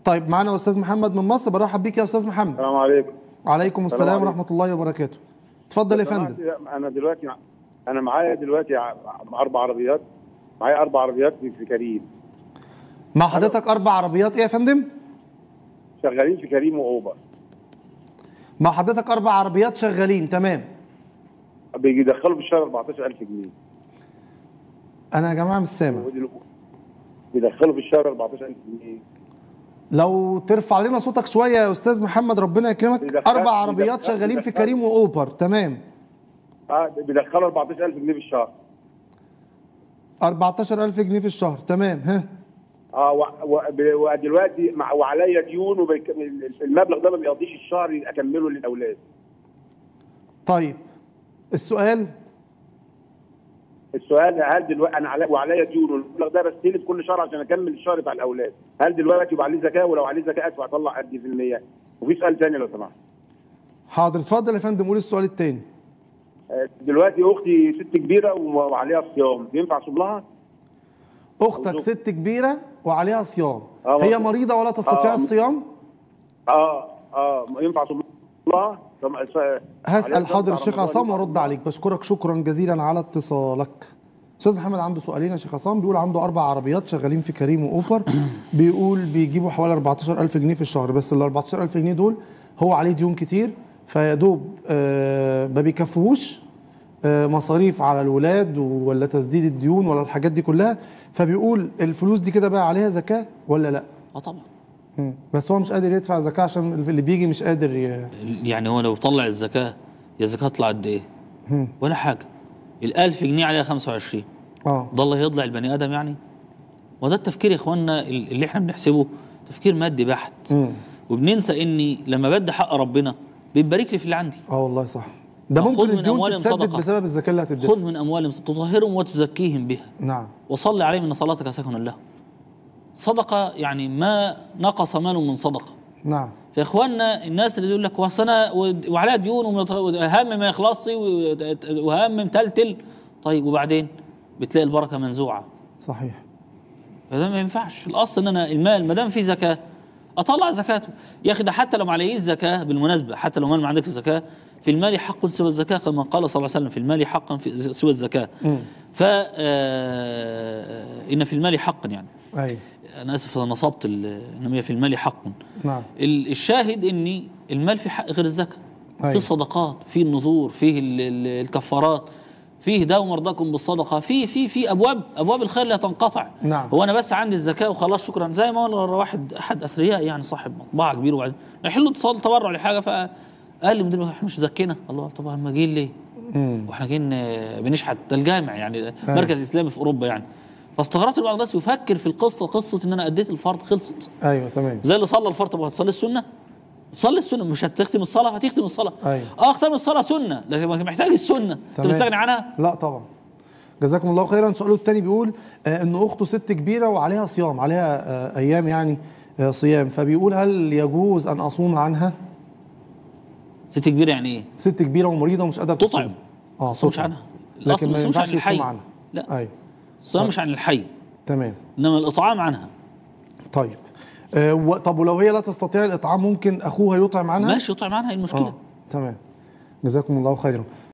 طيب معانا استاذ محمد من مصر برحب بيك يا استاذ محمد السلام عليكم وعليكم السلام عليكم. ورحمه الله وبركاته اتفضل يا فندم انا دلوقتي انا معايا دلوقتي ع- اربع عربيات معايا اربع عربيات في في كريم مع حضرتك اربع عربيات ايه يا فندم شغالين في كريم واوبر مع حضرتك اربع عربيات شغالين تمام بيدخلوا في الشهر 14000 جنيه انا يا جماعه مش سامع ودل- بيدخلوا في الشهر 14000 جنيه لو ترفع لنا صوتك شويه يا استاذ محمد ربنا يكرمك بيدخل- اربع عربيات بيدخل- شغالين في بيدخل. كريم واوبر تمام اه بيدخلوا 14000 جنيه في الشهر 14000 جنيه في الشهر تمام ها اه و- و- ب- ودلوقتي مع وعليا ديون وبيك- المبلغ ده ما بيقضيش الشهر اكمله للاولاد طيب السؤال السؤال هل دلوقتي انا علي وعليا ديون والمبلغ ده بستلف كل شهر عشان اكمل الشهر بتاع الاولاد هل دلوقتي يبقى عليه زكاه ولو عليه زكاه ادفع اطلع قد إيه في المية وفي سؤال ثاني لو سمحت حاضر اتفضل يا فندم قول السؤال الثاني آه، دلوقتي اختي ست كبيره و- وعليها صيام ينفع اصوم لها؟ اختك موضوع. ست كبيره وعليها صيام آه، هي موضوع. مريضه ولا تستطيع آه. الصيام اه اه ينفع اصوم لها؟ طب- س- عليها هسال صيام حاضر بتاع الشيخ رمضان عصام ينفع وارد أصوم لها؟ عليك بشكرك شكرا جزيلا على اتصالك استاذ محمد عنده سؤالين يا شيخ عصام بيقول عنده اربع عربيات شغالين في كريم واوبر بيقول بيجيبوا حوالي 14000 جنيه في الشهر بس ال 14000 جنيه دول هو عليه ديون كتير فيا دوب آه، ما بيكفوهوش آه، مصاريف على الولاد ولا تسديد الديون ولا الحاجات دي كلها فبيقول الفلوس دي كده بقى عليها زكاه ولا لا اه طبعا مم. بس هو مش قادر يدفع زكاه عشان اللي بيجي مش قادر ي... يعني هو لو طلع الزكاه يا الزكاه تطلع قد ايه؟ مم. ولا حاجه ال 1000 جنيه عليها 25 اه ده الله يضلع البني ادم يعني وده التفكير يا اخوانا اللي احنا بنحسبه تفكير مادي بحت مم. وبننسى اني لما بدي حق ربنا بيبارك لي في اللي عندي اه والله صح ده خذ ممكن من الديون أموالهم تتسدد صدقة. بسبب الزكاه اللي هتدفع خذ من اموالهم تطهرهم وتزكيهم بها نعم وصل عليهم ان صلاتك سكن له صدقه يعني ما نقص مال من صدقه نعم فيا اخواننا الناس اللي يقول لك وسنه وعليها ديون ومت- وهم ما يخلصش وهم متلتل طيب وبعدين بتلاقي البركه منزوعه صحيح فده ما ينفعش الاصل ان انا المال ما دام فيه زكاه اطلع زكاته يا اخي ده حتى لو ما عليهش زكاه بالمناسبه حتى لو مال ما عندكش زكاه في المال حق سوى الزكاه كما قال صلى الله عليه وسلم في المال حقا في سوى الزكاه مم. ف آه، ان في المال حقا يعني ايوه انا اسف انا نصبت ال- انما هي في المال حق نعم ال- الشاهد ان المال في حق غير الزكاه أيوة. في الصدقات في النذور فيه ال- ال- الكفارات فيه داو مرضاكم بالصدقه في في في ابواب ابواب الخير لا تنقطع نعم. هو انا بس عندي الزكاه وخلاص شكرا زي ما قال واحد احد اثرياء يعني صاحب مطبعه كبير وبعدين رايحين له اتصال تبرع لحاجه فقال لي مدير احنا مش زكينا الله طبعا ما جايين ليه؟ مم. واحنا جايين آه، بنشحت ده الجامع يعني مركز اسلامي في اوروبا يعني فاستغربت بعض الناس يفكر في القصه قصه ان انا اديت الفرض خلصت ايوه تمام زي اللي صلى الفرض طب هتصلي السنه تصلي السنه مش هتختم الصلاه هتختم الصلاه أيوة. اه اختم الصلاه سنه لكن ما محتاج السنه انت تمام. مستغني عنها لا طبعا جزاكم الله خيرا سؤاله الثاني بيقول آه ان اخته ست كبيره وعليها صيام عليها آه ايام يعني آه صيام فبيقول هل يجوز ان اصوم عنها ست كبيره يعني ايه ست كبيره ومريضه ومش قادره تطعم. تصوم اه ما تصومش تطعم. عنها الاصل لكن ما ما تصومش عن ينفعش الحي يصوم عنها لا ايوه الصيام مش عن الحي تمام انما الاطعام عنها طيب آه و... طب ولو هي لا تستطيع الاطعام ممكن اخوها يطعم عنها ماشي يطعم عنها ايه المشكله اه تمام جزاكم الله خيرا